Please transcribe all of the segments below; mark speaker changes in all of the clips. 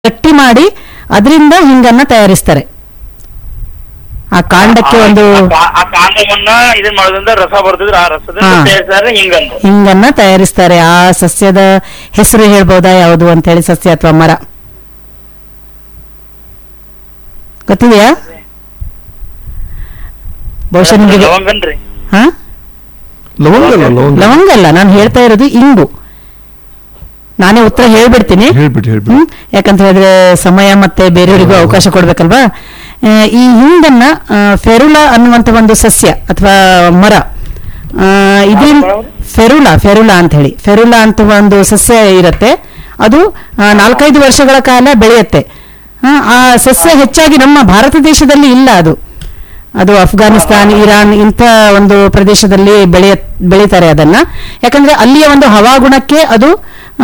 Speaker 1: ಗಟ್ಟಿ ಮಾಡಿ ಅದರಿಂದ ಹಿಂಗನ್ನ ತಯಾರಿಸ್ತಾರೆ ಆ ಕಾಂಡಕ್ಕೆ ಒಂದು
Speaker 2: ಆ ಕಾ- ಆ ಕಾಂಡವನ್ನ ಇದನ್ ಮಾಡೋದ್ರಿಂದ ರಸ ಬರ್ತಿದ್ರೆ ಆ ರಸದಿಂದ
Speaker 1: ಹಾ.
Speaker 2: ಸೇರಿಸಿದ್ರೆ ಹಿಂಗಂದು
Speaker 1: ಹಿಂಗನ್ನ ತಯಾರಿಸ್ತಾರೆ ಆ ಸಸ್ಯದ ಹೆಸರು ಹೇಳ್ಬೋದಾ ಯಾವುದು ಅಂತ ಹೇಳಿ ಸಸ್ಯ ಅಥವಾ ಮರ ಗೊತ್ತಿದೆಯಾ ಬಹುಶಃ ನಿಮಗೆ
Speaker 2: ಲವಂಗನ್ರಿ
Speaker 1: ಹಾ
Speaker 3: ಲವಂಗ ಅಲ್ಲ ಲವಂಗ
Speaker 1: ಲವಂಗ ಅಲ್ಲ ನಾನು ಹೇಳ್ತಾ ಇರೋದು ಇಂಗು ನಾನೇ ಉತ್ತರ ಹೇಳ್ಬಿಡ್ತೀನಿ
Speaker 3: ಹೇಳ್ಬಿಟ್ಟು ಹೇಳ್ಬಿಟ್ಟು
Speaker 1: ಹ್ಮ್ ಯಾಕಂತ ಹೇಳಿದ್ರೆ ಸಮಯ ಮತ್ತೆ ಬೇರೆಯವರಿಗೂ ಅವಕಾಶ ಕೊಡ್ಬೇಕಲ್ವಾ ಆ, ಈ ಹಿಂಗನ್ನ ಆ, ಫೆರುಲಾ ಅನ್ನುವಂತ ಒಂದು ಸಸ್ಯ ಅಥವಾ ಮರ ಆ, ಇದರಿಂದ ಫೆರುಲಾ ಫೆರುಲಾ ಅಂತ ಹೇಳಿ ಫೆರುಲಾ ಅಂತ ಒಂದು ಸಸ್ಯ ಇರುತ್ತೆ ಅದು ಆ, ನಾಲ್ಕೈದು ವರ್ಷಗಳ ಕಾಲ ಬೆಳೆಯುತ್ತೆ ಆ, ಆ ಸಸ್ಯ ಹೆಚ್ಚಾಗಿ ನಮ್ಮ ಭಾರತ ದೇಶದಲ್ಲಿ ಇಲ್ಲ ಅದು ಅದು ಅಫ್ಘಾನಿಸ್ತಾನ್ ಇರಾನ್ ಇಂಥ ಒಂದು ಪ್ರದೇಶದಲ್ಲಿ ಬೆಳೆಯ ಬೆಳೀತಾರೆ ಅದನ್ನ ಯಾಕಂದ್ರೆ ಅಲ್ಲಿಯ ಒಂದು ಹವಾಗುಣಕ್ಕೆ ಅದು ಆ,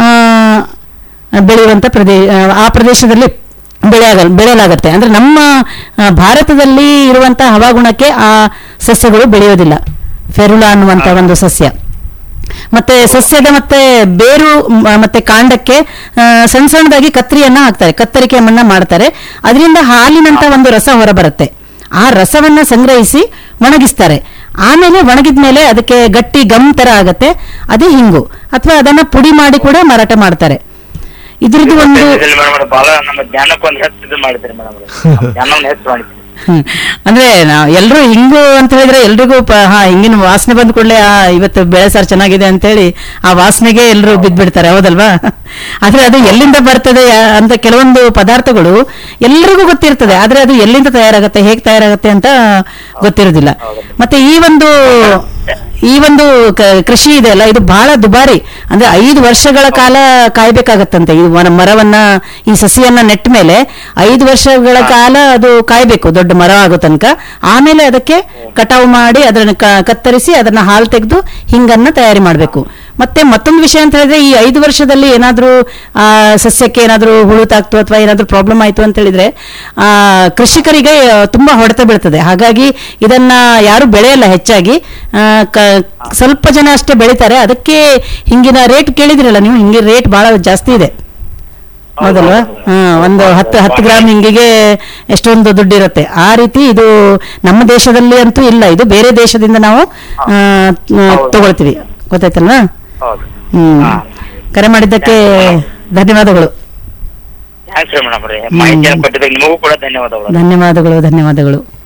Speaker 1: ಬೆಳೆಯುವಂತ ಪ್ರದೇಶ ಆ ಪ್ರದೇಶದಲ್ಲಿ ಬೆಳೆಯಾಗ ಬೆಳೆಯಲಾಗತ್ತೆ ಅಂದ್ರೆ ನಮ್ಮ ಆ, ಭಾರತದಲ್ಲಿ ಇರುವಂತಹ ಹವಾಗುಣಕ್ಕೆ ಆ ಸಸ್ಯಗಳು ಬೆಳೆಯೋದಿಲ್ಲ ಫೆರುಲಾ ಅನ್ನುವಂತ ಒಂದು ಸಸ್ಯ ಮತ್ತೆ ಸಸ್ಯದ ಮತ್ತೆ ಬೇರು ಮ- ಮತ್ತೆ ಕಾಂಡಕ್ಕೆ ಆ, ಸಣ್ಣ ಸಣ್ಣದಾಗಿ ಕತ್ತರಿಯನ್ನ ಹಾಕ್ತಾರೆ ಕತ್ತರಿಕೆಯನ್ನ ಮಾಡ್ತಾರೆ ಅದರಿಂದ ಹಾಲಿನಂತ ಒಂದು ರಸ ಹೊರಬರುತ್ತೆ ಆ ರಸವನ್ನ ಸಂಗ್ರಹಿಸಿ ಒಣಗಿಸ್ತಾರೆ ಆಮೇಲೆ ಒಣಗಿದ ಮೇಲೆ ಅದಕ್ಕೆ ಗಟ್ಟಿ ಗಮ್ ತರ ಆಗತ್ತೆ ಅದೇ ಹಿಂಗು ಅಥವಾ ಅದನ್ನ ಪುಡಿ ಮಾಡಿ ಕೂಡ ಮಾರಾಟ ಮಾಡ್ತಾರೆ ಇದ್ರದ್ದು ಒಂದು
Speaker 2: ಮೇಡಮ್ ಬಹಳ ನಮ್ಮ ಜ್ಞಾನಕ್ಕೆ ಒಂದು ಹೆಚ್ಚು ಇದು ಮಾಡಿದ್ರಿ ಮೇಡಮ್ ಜ್ಞಾನವನ್ನು ಹೆಚ್ಚು ಮಾಡಿದ್ರಿ
Speaker 1: ಹ್ಮ್. ಅಂದ್ರೆ ನಾವು ಎಲ್ರು ಹಿಂಗು ಅಂತ ಹೇಳಿದ್ರೆ ಎಲ್ರಿಗೂ ಪ- ಹಾ ಹಿಂಗಿನ ವಾಸನೆ ಬಂದ ಕೂಡಲೇ ಆ ಇವತ್ತು ಬೆಳೆ ಸಾರು ಚೆನ್ನಾಗಿದೆ ಅಂತ ಹೇಳಿ ಆ ವಾಸನೆಗೆ ಎಲ್ರು ಬಿದ್ದ್ಬಿಡ್ತಾರೆ ಹೌದಲ್ವಾ ಆದ್ರೆ ಅದು ಎಲ್ಲಿಂದ ಬರ್ತದೆ ಯಾ- ಅಂತ ಕೆಲವೊಂದು ಪದಾರ್ಥಗಳು ಎಲ್ರಿಗೂ ಗೊತ್ತಿರ್ತದೆ ಆದ್ರೆ ಅದು ಎಲ್ಲಿಂದ ತಯಾರಾಗತ್ತೆ ಹೇಗೆ ತಯಾರಾಗತ್ತೆ ಅಂತ ಗೊತ್ತಿರೋದಿಲ್ಲ ಮತ್ತೆ ಈ ಒಂದು ಈ ಒಂದು ಕ- ಕೃಷಿ ಇದೆ ಅಲ್ಲ ಇದು ಬಹಳ ದುಬಾರಿ ಅಂದ್ರೆ ಐದು ವರ್ಷಗಳ ಕಾಲ ಕಾಯ್ಬೇಕಾಗತ್ತಂತೆ ಈ ವನ- ಮರವನ್ನ ಈ ಸಸಿಯನ್ನ ನೆಟ್ಟ ಮೇಲೆ ಐದು ವರ್ಷಗಳ ಕಾಲ ಅದು ಕಾಯ್ಬೇಕು ದೊಡ್ಡ ಮರ ಆಗೋ ತನಕ ಆಮೇಲೆ ಅದಕ್ಕೆ ಕಟಾವು ಮಾಡಿ ಅದನ್ನ ಕ- ಕತ್ತರಿಸಿ ಅದನ್ನ ಹಾಲು ತೆಗೆದು ಹಿಂಗನ್ನ ತಯಾರಿ ಮಾಡಬೇಕು ಮತ್ತೆ ಮತ್ತೊಂದು ವಿಷಯ ಅಂತ ಹೇಳಿದ್ರೆ ಈ ಐದು ವರ್ಷದಲ್ಲಿ ಏನಾದ್ರೂ ಆ ಸಸ್ಯಕ್ಕೆ ಏನಾದ್ರೂ ಹುಳು ತಾಕ್ತು ಅಥವಾ ಏನಾದ್ರೂ ಪ್ರಾಬ್ಲಮ್ ಆಯ್ತು ಅಂತ ಹೇಳಿದ್ರೆ ಆ ಕೃಷಿಕರಿಗೆ ಆ, ತುಂಬಾ ಹೊಡೆತ ಬೀಳ್ತದೆ ಹಾಗಾಗಿ ಇದನ್ನ ಯಾರು ಬೆಳೆಯಲ್ಲ ಹೆಚ್ಚಾಗಿ ಆ, ಕ- ಸ್ವಲ್ಪ ಜನ ಅಷ್ಟೇ ಬೆಳಿತಾರೆ ಅದಕ್ಕೆ ಹಿಂಗಿನ ರೇಟ್ ಕೇಳಿದ್ರಲ್ಲ ನೀವು ಹಿಂಗೆ ರೇಟ್ ಬಹಳ ಜಾಸ್ತಿ ಇದೆ ಹೌದಲ್ವಾ ಹಾ ಒಂದು ಹತ್ತು ಹತ್ತು ಗ್ರಾಮ್ ಹಿಂಗಿಗೆ ಎಷ್ಟೊಂದು ದುಡ್ಡು ಇರುತ್ತೆ ಆ ರೀತಿ ಇದು ನಮ್ಮ ದೇಶದಲ್ಲಿ ಅಂತೂ ಇಲ್ಲ ಇದು ಬೇರೆ ದೇಶದಿಂದ ನಾವು ಆ, ಆ, ತಗೊಳ್ತೀವಿ ಗೊತ್ತಾಯ್ತಲ್ವಾ
Speaker 2: ಹೌದು
Speaker 1: ಹ್ಮ್
Speaker 2: ಹಾ.
Speaker 1: ಕರೆ ಮಾಡಿದ್ದಕ್ಕೆ ಧನ್ಯವಾದಗಳು
Speaker 2: ಥ್ಯಾಂಕ್ಸ್ ರೀ ಮೇಡಮ್ ರೀ ಮಾಹಿತಿಯನ್ನು ಕೊಟ್ಟಿದ್ದಕ್ಕೆ ನಿಮಗೂ ಕೂಡ ಧನ್ಯವಾದಗಳು
Speaker 1: ಧನ್ಯವಾದಗಳು ಧನ್ಯವಾದಗಳು